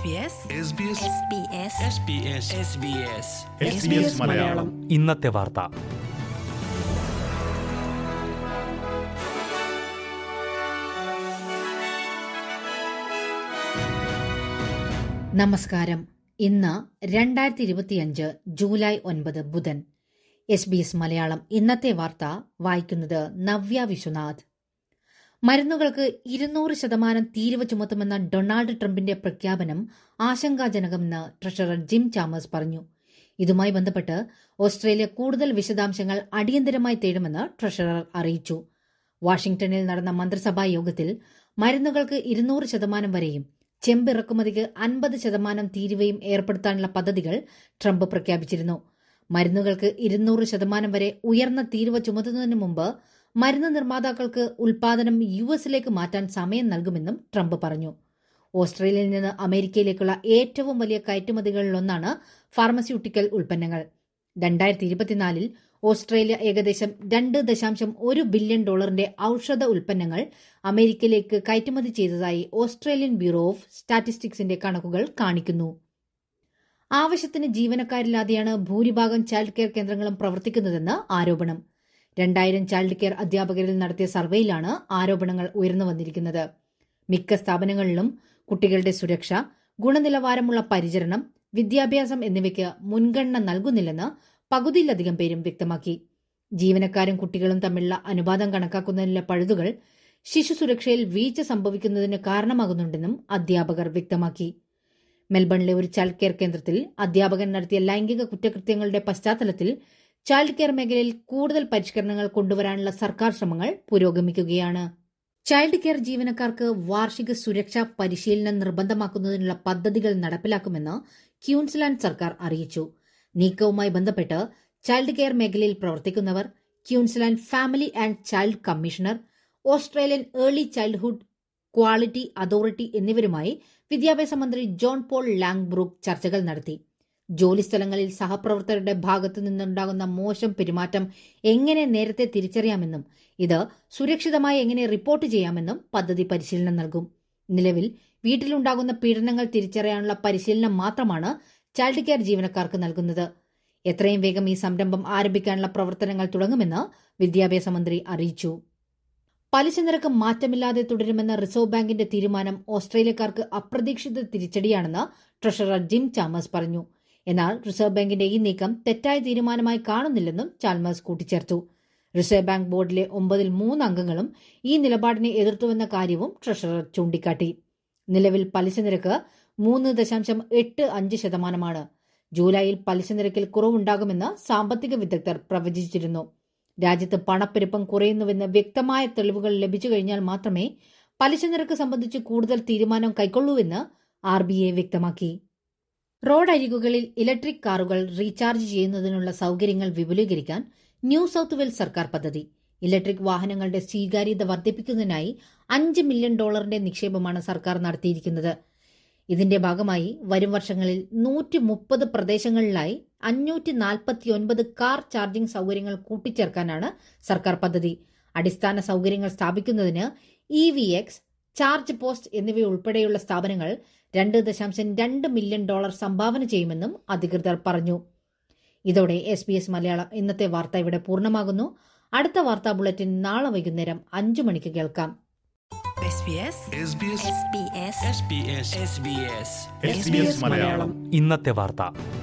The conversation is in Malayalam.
SBS മലയാളം ഇന്നത്തെ വാർത്ത നമസ്കാരം ഇന്ന് രണ്ടായിരത്തി ഇരുപത്തിയഞ്ച് ജൂലൈ ഒൻപത് ബുധൻ എസ് ബി എസ് മലയാളം ഇന്നത്തെ വാർത്ത വായിക്കുന്നത് നവ്യ വിശ്വനാഥ് മരുന്നുകൾക്ക് ഇരുന്നൂറ് ശതമാനം തീരുവ ചുമത്തുമെന്ന ഡൊണാൾഡ് ട്രംപിന്റെ പ്രഖ്യാപനം ആശങ്കാജനകമെന്ന് ട്രഷറർ ജിം ചാമേഴ്സ് പറഞ്ഞു ഇതുമായി ബന്ധപ്പെട്ട് ഓസ്ട്രേലിയ കൂടുതൽ വിശദാംശങ്ങൾ അടിയന്തരമായി തേടുമെന്ന് ട്രഷറർ അറിയിച്ചു വാഷിംഗ്ടണിൽ നടന്ന മന്ത്രിസഭാ യോഗത്തിൽ മരുന്നുകൾക്ക് ഇരുന്നൂറ് ശതമാനം വരെയും ചെമ്പ് ഇറക്കുമതിക്ക് അൻപത് ശതമാനം തീരുവയും ഏർപ്പെടുത്താനുള്ള പദ്ധതികൾ ട്രംപ് പ്രഖ്യാപിച്ചിരുന്നു മരുന്നുകൾക്ക് ഇരുന്നൂറ് ശതമാനം വരെ ഉയർന്ന തീരുവ ചുമത്തുന്നതിന് മുമ്പ് മരുന്ന് നിർമ്മാതാക്കൾക്ക് ഉൽപാദനം യു എസിലേക്ക് മാറ്റാൻ സമയം നൽകുമെന്നും ട്രംപ് പറഞ്ഞു ഓസ്ട്രേലിയയിൽ നിന്ന് അമേരിക്കയിലേക്കുള്ള ഏറ്റവും വലിയ കയറ്റുമതികളിലൊന്നാണ് ഫാർമസ്യൂട്ടിക്കൽ ഉൽപ്പന്നങ്ങൾ രണ്ടായിരത്തി ഇരുപത്തിനാലിൽ ഓസ്ട്രേലിയ ഏകദേശം രണ്ട് ദശാംശം ഒരു ബില്യൺ ഡോളറിന്റെ ഔഷധ ഉൽപ്പന്നങ്ങൾ അമേരിക്കയിലേക്ക് കയറ്റുമതി ചെയ്തതായി ഓസ്ട്രേലിയൻ ബ്യൂറോ ഓഫ് സ്റ്റാറ്റിസ്റ്റിക്സിന്റെ കണക്കുകൾ കാണിക്കുന്നു ആവശ്യത്തിന് ജീവനക്കാരില്ലാതെയാണ് ഭൂരിഭാഗം ചൈൽഡ് കെയർ കേന്ദ്രങ്ങളും പ്രവർത്തിക്കുന്നതെന്ന് ആരോപണം രണ്ടായിരം ചൈൽഡ് കെയർ അധ്യാപകരിൽ നടത്തിയ സർവേയിലാണ് ആരോപണങ്ങൾ ഉയർന്നു വന്നിരിക്കുന്നത് മിക്ക സ്ഥാപനങ്ങളിലും കുട്ടികളുടെ സുരക്ഷ ഗുണനിലവാരമുള്ള പരിചരണം വിദ്യാഭ്യാസം എന്നിവയ്ക്ക് മുൻഗണന നൽകുന്നില്ലെന്ന് പകുതിയിലധികം പേരും വ്യക്തമാക്കി ജീവനക്കാരും കുട്ടികളും തമ്മിലുള്ള അനുപാതം കണക്കാക്കുന്നതിലെ പഴുതുകൾ ശിശു സുരക്ഷയിൽ വീഴ്ച സംഭവിക്കുന്നതിന് കാരണമാകുന്നുണ്ടെന്നും അധ്യാപകർ വ്യക്തമാക്കി മെൽബണിലെ ഒരു ചൈൽഡ് കെയർ കേന്ദ്രത്തിൽ അധ്യാപകൻ നടത്തിയ ലൈംഗിക കുറ്റകൃത്യങ്ങളുടെ പശ്ചാത്തലത്തിൽ ചൈൽഡ് കെയർ മേഖലയിൽ കൂടുതൽ പരിഷ്കരണങ്ങൾ കൊണ്ടുവരാനുള്ള സർക്കാർ ശ്രമങ്ങൾ പുരോഗമിക്കുകയാണ് ചൈൽഡ് കെയർ ജീവനക്കാർക്ക് വാർഷിക സുരക്ഷാ പരിശീലനം നിർബന്ധമാക്കുന്നതിനുള്ള പദ്ധതികൾ നടപ്പിലാക്കുമെന്ന് ക്യൂൻസ്ലാൻഡ് സർക്കാർ അറിയിച്ചു നീക്കവുമായി ബന്ധപ്പെട്ട് ചൈൽഡ് കെയർ മേഖലയിൽ പ്രവർത്തിക്കുന്നവർ Queensland family and child commissioner Australian early childhood quality authority എന്നിവരുമായി വിദ്യാഭ്യാസ മന്ത്രി ജോൺ പോൾ ലാംഗ്ബ്രൂക്ക് ചർച്ചകൾ നടത്തി ജോലിസ്ഥലങ്ങളിൽ സഹപ്രവർത്തകരുടെ ഭാഗത്തു നിന്നുണ്ടാകുന്ന മോശം പെരുമാറ്റം എങ്ങനെ നേരത്തെ തിരിച്ചറിയാമെന്നും ഇത് സുരക്ഷിതമായി എങ്ങനെ റിപ്പോർട്ട് ചെയ്യാമെന്നും പദ്ധതി പരിശീലനം നൽകും നിലവിൽ വീട്ടിലുണ്ടാകുന്ന പീഡനങ്ങൾ തിരിച്ചറിയാനുള്ള പരിശീലനം മാത്രമാണ് ചൈൽഡ് കെയർ ജീവനക്കാർക്ക് നൽകുന്നത് എത്രയും വേഗം ഈ സംരംഭം ആരംഭിക്കാനുള്ള പ്രവർത്തനങ്ങൾ തുടങ്ങുമെന്ന് വിദ്യാഭ്യാസ മന്ത്രി അറിയിച്ചു പലിശ നിരക്ക് മാറ്റമില്ലാതെ തുടരുമെന്ന റിസർവ് ബാങ്കിന്റെ തീരുമാനം ഓസ്ട്രേലിയക്കാർക്ക് അപ്രതീക്ഷിത തിരിച്ചടിയാണെന്ന് ട്രഷറർ ജിം ചാമേഴ്സ് പറഞ്ഞു എന്നാൽ റിസർവ് ബാങ്കിന്റെ ഈ നീക്കം തെറ്റായ തീരുമാനമായി കാണുന്നില്ലെന്നും ചാൽമേഴ്സ് കൂട്ടിച്ചേർത്തു റിസർവ് ബാങ്ക് ബോർഡിലെ ഒമ്പതിൽ മൂന്ന് അംഗങ്ങളും ഈ നിലപാടിനെ എതിർത്തുവെന്ന കാര്യവും ട്രഷറർ ചൂണ്ടിക്കാട്ടി നിലവിൽ പലിശ നിരക്ക് മൂന്ന് ദശാംശം എട്ട് അഞ്ച് ശതമാനമാണ് ജൂലൈയിൽ പലിശ നിരക്കിൽ കുറവുണ്ടാകുമെന്ന് സാമ്പത്തിക വിദഗ്ധർ പ്രവചിച്ചിരുന്നു രാജ്യത്ത് പണപ്പെരുപ്പം കുറയുന്നുവെന്ന് വ്യക്തമായ തെളിവുകൾ ലഭിച്ചു കഴിഞ്ഞാൽ മാത്രമേ പലിശ നിരക്ക് സംബന്ധിച്ച് കൂടുതൽ തീരുമാനം കൈക്കൊള്ളൂവെന്ന് ആർ ബി ഐ വ്യക്തമാക്കി റോഡ് അരികുകളിൽ ഇലക്ട്രിക് കാറുകൾ റീചാർജ് ചെയ്യുന്നതിനുള്ള സൌകര്യങ്ങൾ വിപുലീകരിക്കാൻ ന്യൂ സൌത്ത് വെയിൽസ് സർക്കാർ പദ്ധതി ഇലക്ട്രിക് വാഹനങ്ങളുടെ സ്വീകാര്യത വർദ്ധിപ്പിക്കുന്നതിനായി അഞ്ച് മില്യൺ ഡോളറിന്റെ നിക്ഷേപമാണ് സർക്കാർ നടത്തിയിരിക്കുന്നത് ഇതിന്റെ ഭാഗമായി വരും വർഷങ്ങളിൽ നൂറ്റി മുപ്പത് പ്രദേശങ്ങളിലായി അഞ്ഞൂറ്റി നാൽപ്പത്തിയൊൻപത് കാർ ചാർജിംഗ് സൌകര്യങ്ങൾ കൂട്ടിച്ചേർക്കാനാണ് സർക്കാർ പദ്ധതി അടിസ്ഥാന സൌകര്യങ്ങൾ സ്ഥാപിക്കുന്നതിന് E V X charge post എന്നിവയുൾപ്പെടെയുള്ള സ്ഥാപനങ്ങൾ രണ്ട് ദശാംശം രണ്ട് മില്യൺ ഡോളർ സംഭാവന ചെയ്യുമെന്നും അധികൃതർ പറഞ്ഞു ഇതോടെ എസ് ബി എസ് മലയാളം ഇന്നത്തെ വാർത്ത ഇവിടെ പൂർണ്ണമാകുന്നു അടുത്ത വാർത്താ ബുള്ളറ്റിൻ നാളെ വൈകുന്നേരം അഞ്ചു മണിക്ക് കേൾക്കാം SBS മലയാളം ഇന്നത്തെ വാർത്ത